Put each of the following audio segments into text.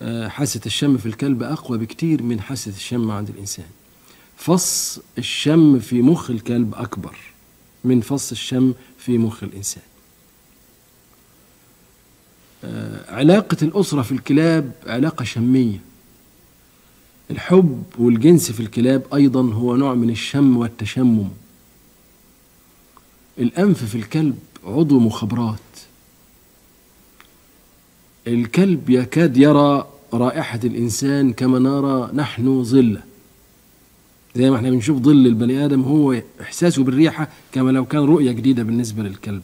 آه، حاسة الشم في الكلب أقوى بكتير من حاسة الشم عند الإنسان فص الشم في مخ الكلب أكبر من فص الشم في مخ الإنسان آه، علاقة الأسرة في الكلاب علاقة شمية الحب والجنس في الكلاب أيضا هو نوع من الشم والتشمم الأنف في الكلب عضو مخابرات الكلب يكاد يرى رائحة الإنسان كما نرى نحن ظله زي ما احنا بنشوف ظل البني آدم هو إحساسه بالريحة كما لو كان رؤية جديدة بالنسبة للكلب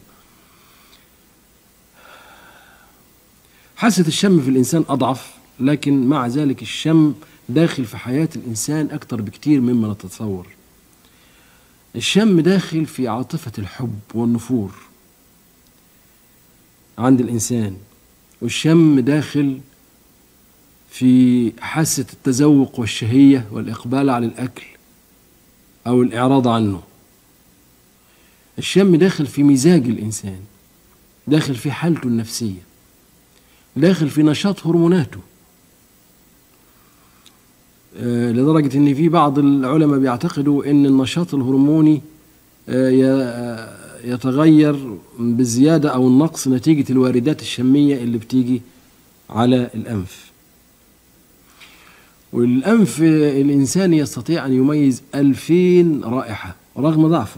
حاسة الشم في الإنسان أضعف لكن مع ذلك الشم داخل في حياة الإنسان أكتر بكتير مما نتصور الشم داخل في عاطفة الحب والنفور عند الإنسان والشم داخل في حاسة التذوق والشهية والإقبال على الأكل أو الإعراض عنه الشم داخل في مزاج الإنسان داخل في حالته النفسية داخل في نشاط هرموناته آه، لدرجة إن في بعض العلماء بيعتقدوا إن النشاط الهرموني آه، ي- آه، يتغير بالزيادة أو النقص نتيجة الواردات الشمية اللي بتيجي على الأنف والأنف الإنسان يستطيع أن يميز ألفين رائحة رغم ضعفه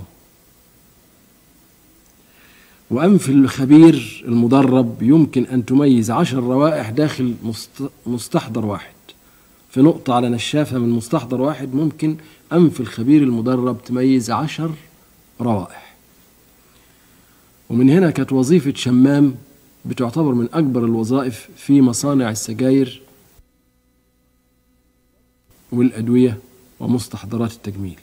وأنف الخبير المدرب يمكن أن تميز عشر روائح داخل مست- مستحضر واحد في نقطة على نشافة من مستحضر واحد ممكن أنف الخبير المدرب تميز عشر روائح ومن هنا كانت وظيفة شمام بتعتبر من أكبر الوظائف في مصانع السجاير والأدوية ومستحضرات التجميل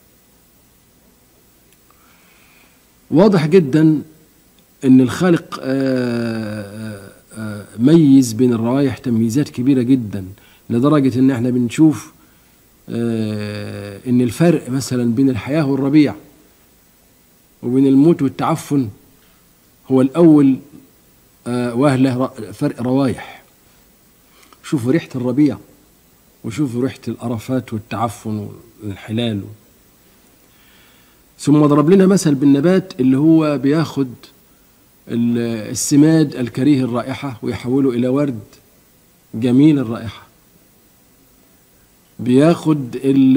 واضح جدا ان الخالق آه، آه، ميز بين الروائح تمييزات كبيره جدا لدرجه ان احنا بنشوف آه، ان الفرق مثلا بين الحياه والربيع وبين الموت والتعفن هو الاول آه، وهله ر- فرق روايح شوفوا ريحه الربيع وشوفوا ريحه القرفات والتعفن والانحلال ثم ضرب لنا مثل بالنبات اللي هو بياخد ال- السماد الكريه الرائحة ويحوله إلى ورد جميل الرائحة بياخد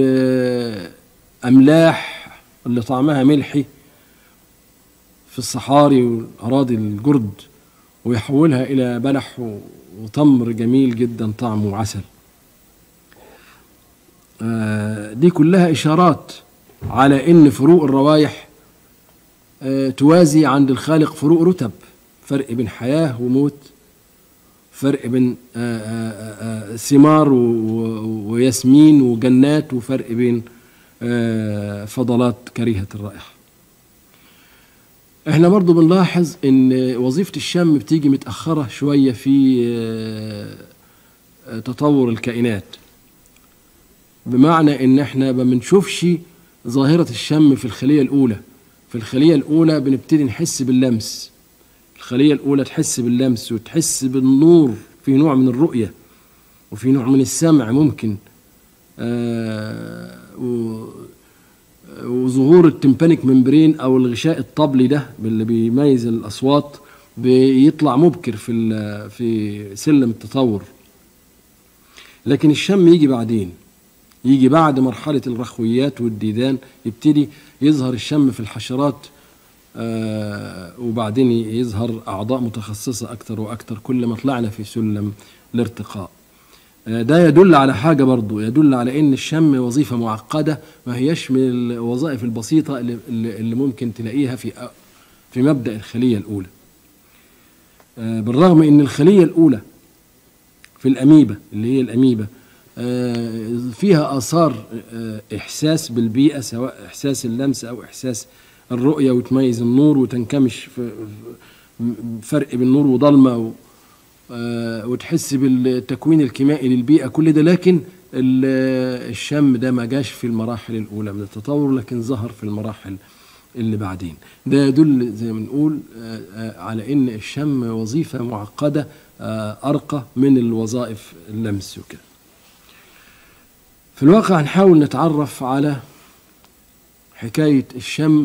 الأملاح اللي طعمها ملحي في الصحاري والأراضي الجرد ويحولها إلى بلح و- وتمر جميل جدا طعمه عسل آه، دي كلها إشارات على إن فروق الروائح آه، توازي عند الخالق فروق رتب فرق بين حياة وموت فرق بين آه، آه، آه، ثمار و- و- وياسمين وجنات وفرق بين آه، فضلات كريهة الرائحة احنا برضو بنلاحظ ان وظيفة الشم بتيجي متأخرة شوية في آه، آه، تطور الكائنات بمعنى ان احنا ما بنشوفش ظاهرة الشم في الخلية الأولى في الخلية الأولى بنبتدي نحس باللمس الخلية الأولى تحس باللمس وتحس بالنور في نوع من الرؤية وفي نوع من السمع ممكن آه و- وظهور التمبانيك ممبرين أو الغشاء الطبلي ده اللي بيميز الأصوات بيطلع مبكر في ال- في سلم التطور لكن الشم يجي بعدين يجي بعد مرحلة الرخويات والديدان يبتدي يظهر الشم في الحشرات آه وبعدين يظهر أعضاء متخصصة أكثر وأكثر كل ما طلعنا في سلم الارتقاء آه ده يدل على حاجة برضو يدل على أن الشم وظيفة معقدة ما هيش من الوظائف البسيطة اللي, اللي اللي ممكن تلاقيها في في مبدأ الخلية الأولى آه بالرغم أن الخلية الأولى في الأميبا اللي هي الأميبا آه، فيها آثار آه، إحساس بالبيئة سواء إحساس اللمس أو إحساس الرؤية وتميز النور وتنكمش في في فرق بين نور وضلمة و آه، وتحس بالتكوين الكيميائي للبيئة كل ده لكن ال- الشم ده ما جاش في المراحل الأولى من التطور لكن ظهر في المراحل اللي بعدين ده يدل زي ما نقول آه، آه، على ان الشم وظيفة معقدة آه، ارقى من الوظائف اللمس وكده في الواقع هنحاول نتعرف على حكاية الشم